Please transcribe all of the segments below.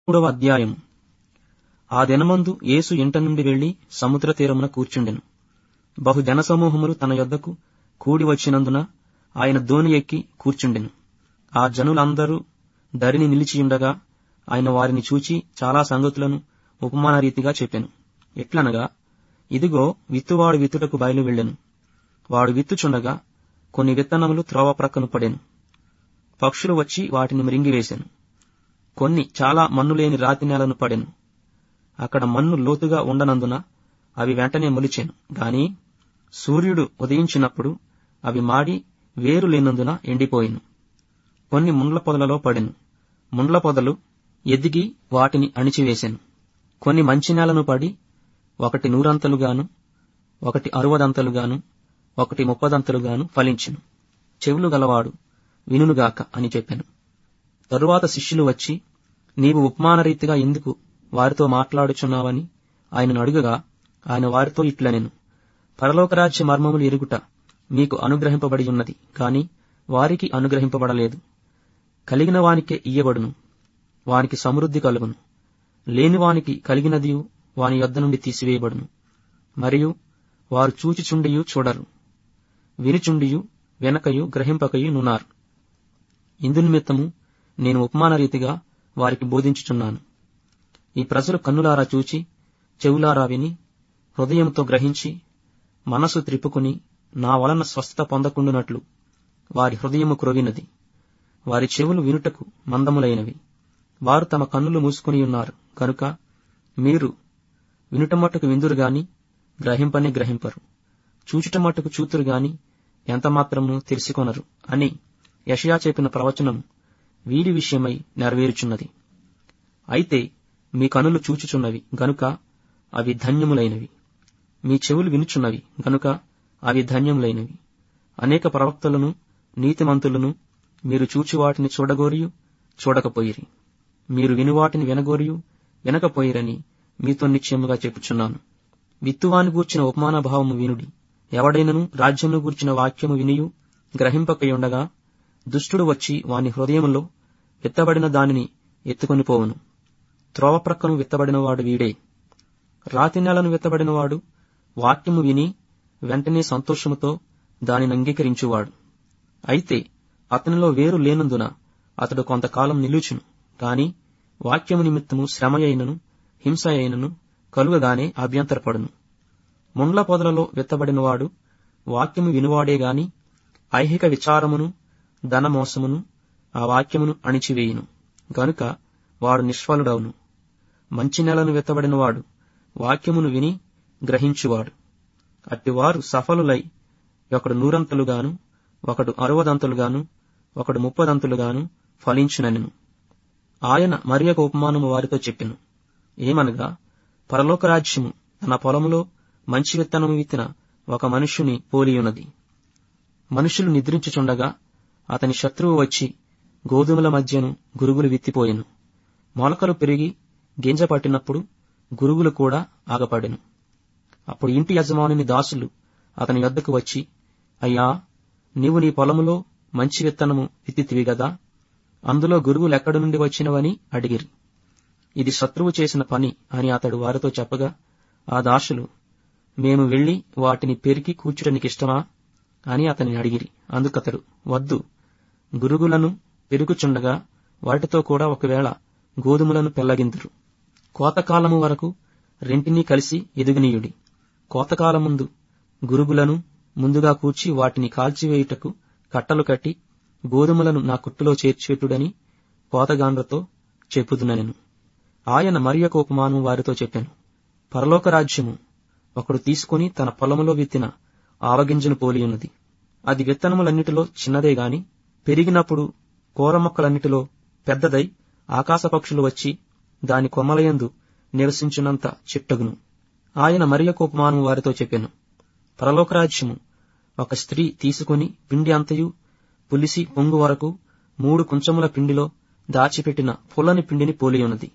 మూడవ అధ్యాయం ఆ దినమందు యేసు ఇంట నుండి వెళ్లి సముద్ర తీరమున కూర్చుండెను బహు జనసమూహములు తన యొద్దకు కూడి వచ్చినందున ఆయన దోణి ఎక్కి కూర్చుండెను ఆ జనులందరూ దరిని నిలిచియుండగా ఆయన వారిని చూచి చాలా సంగతులను ఉపమాన రీతిగా చెప్పెను ఎట్లనగా ఇదిగో విత్తువాడు విత్తుటకు బయలు వెళ్ళెను వాడు విత్తుచుండగా కొన్ని విత్తనములు త్రోవ ప్రక్కను పడెను పక్షులు వచ్చి వాటిని మృంగివేశెను కొన్ని చాలా మన్ను లేని రాతి నేలను పడెను అక్కడ మన్ను లోతుగా ఉండనందున అవి వెంటనే మొలిచెను గాని సూర్యుడు ఉదయించినప్పుడు అవి మాడి వేరు లేనందున ఎండిపోయిను కొన్ని ముండ్ల పొదలలో పడెను ముండ్ల పొదలు ఎదిగి వాటిని అణిచివేశెను కొన్ని మంచి నేలను పడి ఒకటి నూరంతలుగాను ఒకటి అరువదంతలుగాను ఒకటి ముప్పదంతలుగాను ఫలించెను చెవులు గలవాడు వినుగాక అని చెప్పెను తరువాత శిష్యులు వచ్చి నీవు ఉపమానరీతిగా ఎందుకు వారితో మాట్లాడుచున్నావని ఆయనను అడుగగా ఆయన వారితో ఇట్లనెను పరలోకరాజ్య మర్మములు ఎరుగుట మీకు అనుగ్రహింపబడి ఉన్నది కాని వారికి అనుగ్రహింపబడలేదు కలిగిన వానికే ఇయ్యబడును వానికి సమృద్ధి కలుగును లేని వానికి కలిగినదియు వాని యొద్ద నుండి తీసివేయబడును మరియు వారు చూచిచుండియు చూడరు వినిచుండియు వెనకయు గ్రహింపకయు నున్నారు ఇందు నిమిత్తము నేను ఉపమాన రీతిగా వారికి బోధించుచున్నాను ఈ ప్రజలు కన్నులారా చూచి చెవులారా విని హృదయంతో గ్రహించి మనసు త్రిప్పుకుని నా వలన స్వస్థత పొందకుండునట్లు వారి హృదయము క్రొవినది వారి చెవులు వినుటకు మందములైనవి వారు తమ కన్నులు మూసుకుని ఉన్నారు కనుక మీరు వినుట మట్టుకు విందురు గాని గ్రహింపని గ్రహింపరు చూచుట మట్టుకు చూతురు గాని ఎంత మాత్రము తెలుసుకొనరు అని యషయా చెప్పిన ప్రవచనం వీడి విషయమై నెరవేరుచున్నది అయితే మీ కనులు చూచుచున్నవి గనుక అవి ధన్యములైనవి మీ చెవులు వినుచున్నవి గనుక అవి ధన్యములైనవి అనేక ప్రవక్తలను నీతిమంతులను మీరు చూచి వాటిని చూడగోరియు చూడకపోయిరి మీరు వినువాటిని వినగోరియు వినకపోయిరని మీతో నిశ్చయముగా చెప్పుచున్నాను విత్తువాని గూర్చిన ఉపమాన భావము వినుడి ఎవడైనను రాజ్యమును గూర్చిన వాక్యము వినియు గ్రహింపకయుండగా దుష్టుడు వచ్చి వాని హృదయములో విత్తబడిన దానిని ఎత్తుకొని పోవును త్రోవ ప్రక్కను విత్తబడినవాడు వీడే రాతి నెలను విత్తబడినవాడు వాక్యము విని వెంటనే సంతోషముతో దానిని అంగీకరించువాడు అయితే అతనిలో వేరు లేనందున అతడు కొంతకాలం నిలుచును కాని వాక్యము నిమిత్తము శ్రమ అయినను హింస అయినను కలుగగానే అభ్యంతరపడును ముండ్ల పొదలలో విత్తబడినవాడు వాక్యము వినువాడే గాని ఐహిక విచారమును ధనమోసమును ఆ వాక్యమును అణిచివేయును గనుక వాడు నిష్ఫలుడవును మంచి నెలను విత్తబడినవాడు వాక్యమును విని గ్రహించువాడు అట్టివారు సఫలులై ఒకడు నూరంతలుగాను ఒకడు అరవదంతలుగాను ఒకడు ముప్పదంతులుగాను ఫలించునెను ఆయన మరి ఒక ఉపమానము వారితో చెప్పెను ఏమనగా పరలోక రాజ్యము తన పొలములో మంచి విత్తనము విత్తిన ఒక మనుష్యుని పోలియున్నది మనుషులు నిద్రించుచుండగా అతని శత్రువు వచ్చి గోధుమల మధ్యను గురుగులు విత్తిపోయెను మొలకలు పెరిగి గింజ పట్టినప్పుడు గురుగులు కూడా ఆగపడెను అప్పుడు ఇంటి యజమానుని దాసులు అతని వద్దకు వచ్చి అయ్యా నీవు నీ పొలములో మంచి విత్తనము విత్తితివి గదా అందులో గురుగులు ఎక్కడి నుండి వచ్చినవని అడిగిరి ఇది శత్రువు చేసిన పని అని అతడు వారితో చెప్పగా ఆ దాసులు మేము వెళ్లి వాటిని పెరికి కూర్చుటనికిష్టమా అని అతని అడిగిరి అందుకతడు వద్దు గురుగులను పెరుగుచుండగా వాటితో కూడా ఒకవేళ గోధుమలను పెళ్లగిందురు కోతకాలము వరకు రెంటినీ కలిసి ఎదుగునీయుడి కోతకాలముందు గురుగులను ముందుగా కూర్చి వాటిని కాల్చివేయుటకు కట్టలు కట్టి గోధుమలను నా కుట్టులో చేర్చేటుడని కోతగాండ్రతో చెప్పుదునెను ఆయన మరి ఒక ఉపమానం వారితో చెప్పాను పరలోక రాజ్యము ఒకడు తీసుకుని తన పొలములో విత్తిన ఆవగింజను పోలియున్నది అది విత్తనములన్నిటిలో చిన్నదే గాని పెరిగినప్పుడు కూర మొక్కలన్నిటిలో పెద్దదై ఆకాశ పక్షులు వచ్చి దాని కొమ్మలయందు నివసించినంత చిట్టగును ఆయన మరి ఒక ఉపమానం వారితో చెప్పాను పరలోకరాజ్యము ఒక స్త్రీ తీసుకుని పిండి అంతయు పులిసి పొంగు వరకు మూడు కుంచముల పిండిలో దాచిపెట్టిన పుల్లని పిండిని పోలియున్నది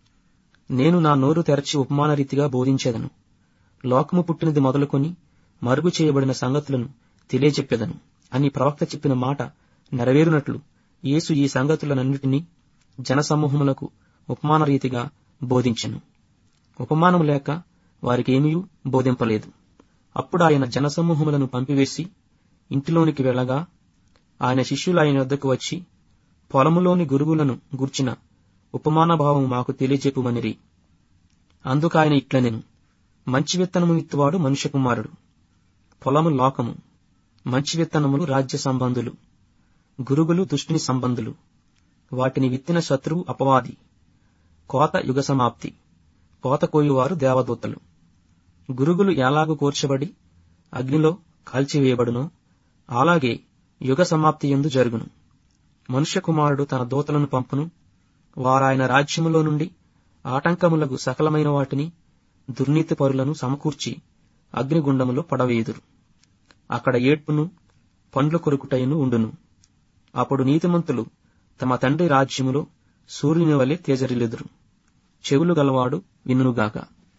నేను నా నోరు తెరచి ఉపమాన రీతిగా బోధించేదను లోకము పుట్టినది మొదలుకొని మరుగు చేయబడిన సంగతులను తెలియచెప్పేదను అని ప్రవక్త చెప్పిన మాట నెరవేరునట్లు యేసు ఈ సంగతులనన్నిటినీ జనసమూహములకు ఉపమాన రీతిగా బోధించెను ఉపమానం లేక వారికి ఏమీ బోధింపలేదు అప్పుడు ఆయన జనసమూహములను పంపివేసి ఇంటిలోనికి వెళ్ళగా ఆయన శిష్యులు ఆయన వద్దకు వచ్చి పొలములోని గురువులను గూర్చిన ఉపమాన భావం మాకు తెలియజెప్పుమనిరి అందుకాయన ఇట్లనెను మంచి విత్తనము విత్తువాడు మనుష్య కుమారుడు పొలము లోకము మంచి విత్తనములు రాజ్య సంబంధులు గురుగులు దుష్టుని సంబంధులు వాటిని విత్తిన శత్రువు అపవాది కోత యుగ సమాప్తి కోత కోయువారు దేవదూతలు గురుగులు ఎలాగు కూర్చబడి అగ్నిలో కాల్చివేయబడునో అలాగే యుగ సమాప్తి ఎందు జరుగును మనుష్య కుమారుడు తన దూతలను పంపును వారాయన రాజ్యములో నుండి ఆటంకములకు సకలమైన వాటిని దుర్నీతి పరులను సమకూర్చి అగ్నిగుండములో పడవేయుదురు అక్కడ ఏడ్పును పండ్లు కొరుకుటయును ఉండును అప్పుడు నీతిమంతులు తమ తండ్రి రాజ్యములో సూర్యుని వలె తేజరిల్లుదురు చెవులు గలవాడు వినుగాక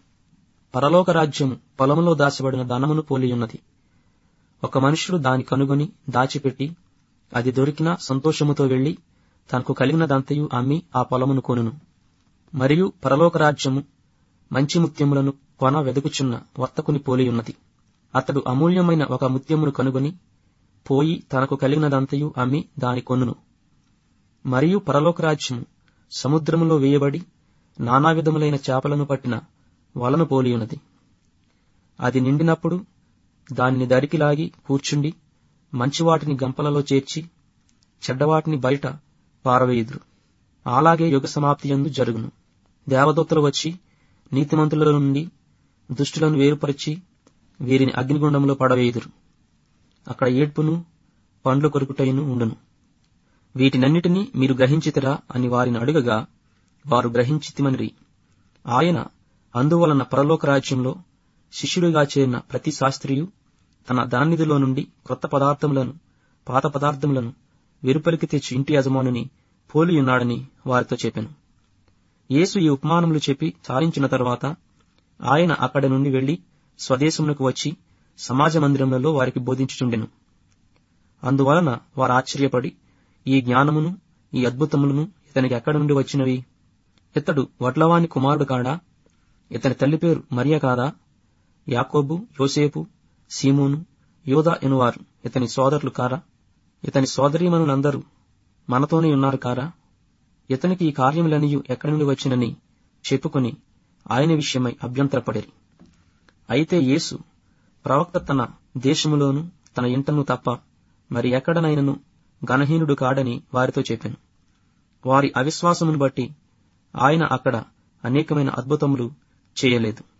పరలోక రాజ్యము పొలములో దాచబడిన ధనమును పోలియున్నది ఒక మనుషుడు దాని కనుగొని దాచిపెట్టి అది దొరికినా సంతోషముతో వెళ్లి తనకు కలిగినదంతయు అమ్మి ఆ పొలమును కొనును మరియు పరలోక రాజ్యము మంచి ముత్యములను కొన వెదుకుచున్న వర్తకుని పోలియున్నది అతడు అమూల్యమైన ఒక ముత్యమును కనుగొని పోయి తనకు కలిగినదంతయు అమ్మి దాని కొనును మరియు పరలోక రాజ్యము సముద్రములో వేయబడి నానా విధములైన చేపలను పట్టిన వలను పోలియున్నది అది నిండినప్పుడు దానిని దరికి లాగి కూర్చుండి మంచివాటిని గంపలలో చేర్చి చెడ్డవాటిని బయట పారవేయుదురు అలాగే యుగ సమాప్తి యందు జరుగును దేవదూతలు వచ్చి నీతిమంతుల నుండి దుష్టులను వేరుపరిచి వీరిని అగ్నిగుండంలో పడవేయుదురు అక్కడ ఏడ్పును పండ్లు కొరుకుటయును ఉండును వీటినన్నిటినీ మీరు గ్రహించితిరా అని వారిని అడుగగా వారు గ్రహించితిమనిరి ఆయన అందువలన పరలోక రాజ్యంలో శిష్యుడిగా చేరిన ప్రతి శాస్త్రియు తన ధననిధిలో నుండి క్రొత్త పదార్థములను పాత పదార్థములను వెరుపలికి తెచ్చి ఇంటి యజమానుని పోలియున్నాడని వారితో చెప్పాను యేసు ఈ ఉపమానములు చెప్పి చాలించిన తరువాత ఆయన అక్కడి నుండి వెళ్లి స్వదేశమునకు వచ్చి సమాజ మందిరములలో వారికి బోధించుచుండెను అందువలన వారు ఆశ్చర్యపడి ఈ జ్ఞానమును ఈ అద్భుతములను ఇతనికి ఎక్కడి నుండి వచ్చినవి ఇతడు వడ్లవాని కుమారుడు కాడా ఇతని తల్లి పేరు మరియ కాదా యాకోబు యోసేపు సీమోను యోధా ఎనువారు ఇతని సోదరులు కారా ఇతని సోదరీమణులందరూ మనతోనే ఉన్నారు కారా ఇతనికి ఈ కార్యములనియు ఎక్కడి నుండి వచ్చినని చెప్పుకొని ఆయన విషయమై అభ్యంతరపడిరి అయితే యేసు ప్రవక్త తన దేశములోను తన ఇంటను తప్ప మరి ఎక్కడనైనను గణహీనుడు కాడని వారితో చెప్పాను వారి అవిశ్వాసమును బట్టి ఆయన అక్కడ అనేకమైన అద్భుతములు చేయలేదు